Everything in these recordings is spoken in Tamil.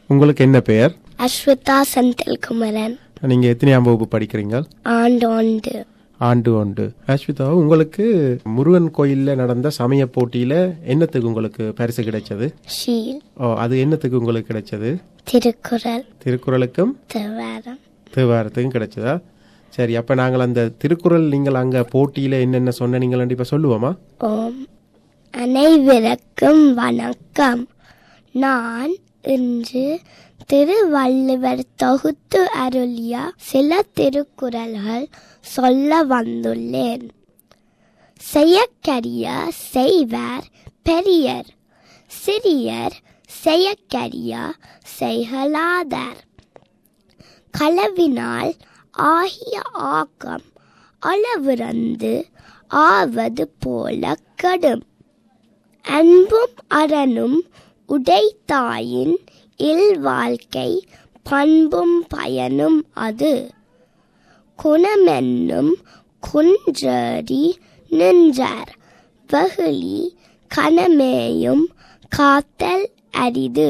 உங்களுக்கு என்ன பெயர் அஸ்வதா செந்தில்குமரன் நீங்க எத்தனையாம் வகுப்பு படிக்கிறீங்க ஆண்டோண்டு ஆண்டு ஒன்று அஸ்விதா உங்களுக்கு முருகன் கோயில்ல நடந்த சமய போட்டியில என்னத்துக்கு உங்களுக்கு பரிசு கிடைச்சது ஷீல் ஓ அது என்னத்துக்கு உங்களுக்கு கிடைச்சது திருக்குறள் திருக்குறளுக்கும் தேவாரம் தேவாரத்துக்கும் கிடைச்சதா சரி அப்ப நாங்கள் அந்த திருக்குறள் நீங்கள் அங்க போட்டியில என்னென்ன சொன்ன நீங்கள் இப்ப சொல்லுவோமா ஓம் அனைவருக்கும் வணக்கம் நான் இன்று திருவள்ளுவர் தொகுத்து அருளிய சில திருக்குறள்கள் சொல்ல வந்துள்ளேன் செய்யக்கரிய செய்வர் பெரியர் சிறியர் செய்யக்கரிய செய்கலாதார் களவினால் ஆகிய ஆக்கம் அளவிறந்து ஆவது போல கடும் அன்பும் அறனும் உடைத்தாயின் இல் வாழ்க்கை பண்பும் பயனும் அது குணமென்னும் குன்றேறி நின்றார் வெகுளி கணமேயும் காத்தல் அரிது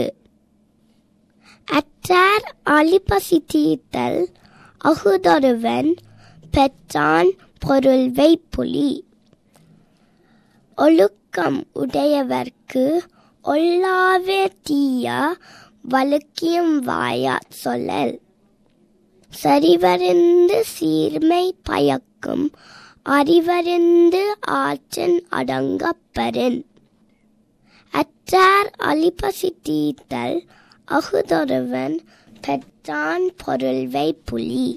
அற்றார் அழிப்பசி தீர்த்தல் அகுதொருவன் பெற்றான் பொருள் வைப்புலி ஒழுக்கம் உடையவர்க்கு ஒல்லாவே தீய வழுக்கியும் வாயா சொல்லல் சரிவறிந்து சீர்மை பயக்கும் அறிவறிந்து ஆற்றன் அடங்கப்பெறின் அற்றார் அழிப்பசி தீர்த்தல் அகுதொருவன் பெற்றான் பொருள்வை புலி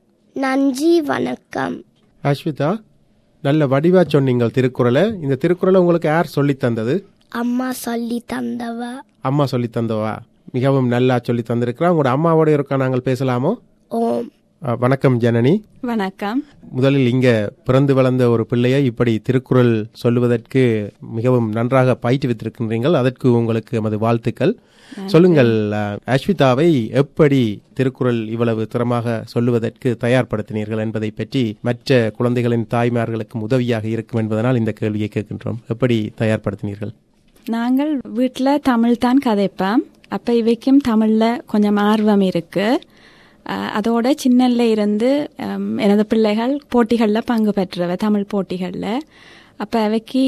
நன்றி வணக்கம் அஸ்விதா நல்ல வடிவா சொன்னீங்க திருக்குறளை இந்த திருக்குறளை உங்களுக்கு யார் சொல்லி தந்தது அம்மா சொல்லி தந்தவ அம்மா சொல்லி தந்தவா மிகவும் நல்லா சொல்லி தந்திருக்கிறா உங்களோட அம்மாவோட இருக்கா நாங்கள் பேசலாமோ ஓம் அஹ், வணக்கம் ஜனனி வணக்கம் முதலில் இங்க பிறந்து வளர்ந்த ஒரு பிள்ளையை இப்படி திருக்குறள் சொல்லுவதற்கு மிகவும் நன்றாக பயிற்றுவித்திருக்கின்றீர்கள் அதற்கு உங்களுக்கு எமது வாழ்த்துக்கள் சொல்லுங்கள் அஹ், அஸ்விதாவை எப்படி திருக்குறள் இவ்வளவு திறமாக சொல்லுவதற்கு தயார்படுத்தினீர்கள் என்பதை பற்றி மற்ற குழந்தைகளின் தாய்மார்களுக்கும் உதவியாக இருக்கும் என்பதனால் இந்த கேள்வியை கேட்கின்றோம் எப்படி தயார்படுத்தினீர்கள் நாங்கள் வீட்டில் தமிழ் தான் கதைப்போம் அப்போ இவைக்கும் தமிழில் கொஞ்சம் ஆர்வம் இருக்கு அஹ், அதோட சின்னல்ல இருந்து ஹம், எனது பிள்ளைகள் போட்டிகளில் பங்கு பெற்றவ தமிழ் போட்டிகளில் அப்போ அவைக்கு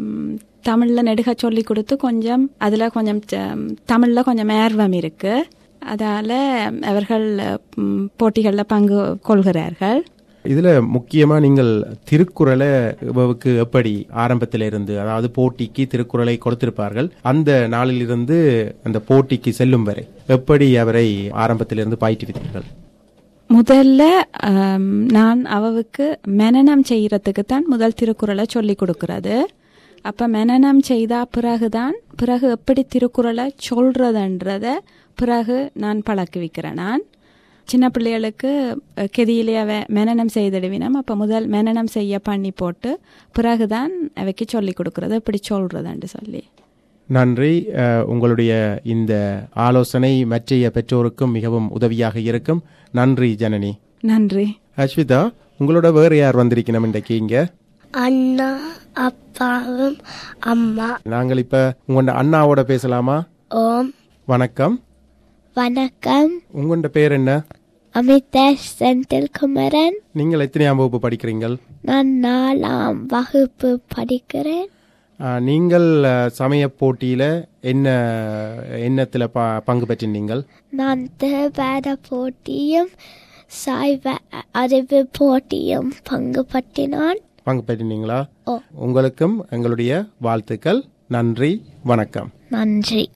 தமிழில் நெடுக சொல்லி கொடுத்து கொஞ்சம் அதில் கொஞ்சம் தமிழில் கொஞ்சம் ஆர்வம் இருக்கு அதால் அவர்கள் போட்டிகளில் பங்கு கொள்கிறார்கள் இதுல முக்கியமா நீங்கள் திருக்குறளை இவவுக்கு எப்படி ஆரம்பத்தில இருந்து அதாவது போட்டிக்கு திருக்குறளை கொடுத்திருப்பார்கள் அந்த நாளிலிருந்து அந்த போட்டிக்கு செல்லும் வரை எப்படி அவரை ஆரம்பத்திலிருந்து பயிற்றுவித்தீர்கள் முதல்ல ஆம், நான் அவவுக்கு மெனனம் செய்யறதுக்கு தான் முதல் திருக்குறளை சொல்லி கொடுக்கறது அப்ப மெனனம் செய்தா பிறகுதான் பிறகு எப்படி திருக்குறளை சொல்றதுன்றத பிறகு நான் பழக்குவிக்கிறேன் நான் சின்ன பிள்ளைகளுக்கு அஹ், கெதியிலே அவ மெனனம் செய்திடுவினம் அப்ப முதல் மெனனம் செய்ய பண்ணி போட்டு பிறகுதான் அவைக்கு சொல்லி கொடுக்கறது எப்படி சொல்றதுன்னு சொல்லி நன்றி அஹ், உங்களுடைய இந்த ஆலோசனை மற்றைய பெற்றோருக்கும் மிகவும் உதவியாக இருக்கும் நன்றி ஜனனி நன்றி அஸ்விதா உங்களோட வேறு யார் வந்திருக்கணும் இன்றைக்கு இங்க அண்ணா அப்பாவும் அம்மா நாங்கள் இப்ப உங்களோட அண்ணாவோட பேசலாமா ஓம் வணக்கம் வணக்கம் உங்களோட பேர் என்ன அமிதேஷ் செந்தில்குமரன் நீங்கள் எத்தனையாம் வகுப்பு படிக்கிறீங்கள் நான் நாலாம் வகுப்பு படிக்கிறேன் ஆ, நீங்கள் அ, சமய போட்டியில என்ன எண்ணத்துல ப- பங்கு பெற்றிருந்தீங்கள் நான் தேவார போட்டியும் சாய்வ அறிவு போட்டியும் பங்கு பற்றினான் பங்கு பெற்றிருந்தீங்களா ஓ உங்களுக்கும் எங்களுடைய வாழ்த்துக்கள் நன்றி வணக்கம் நன்றி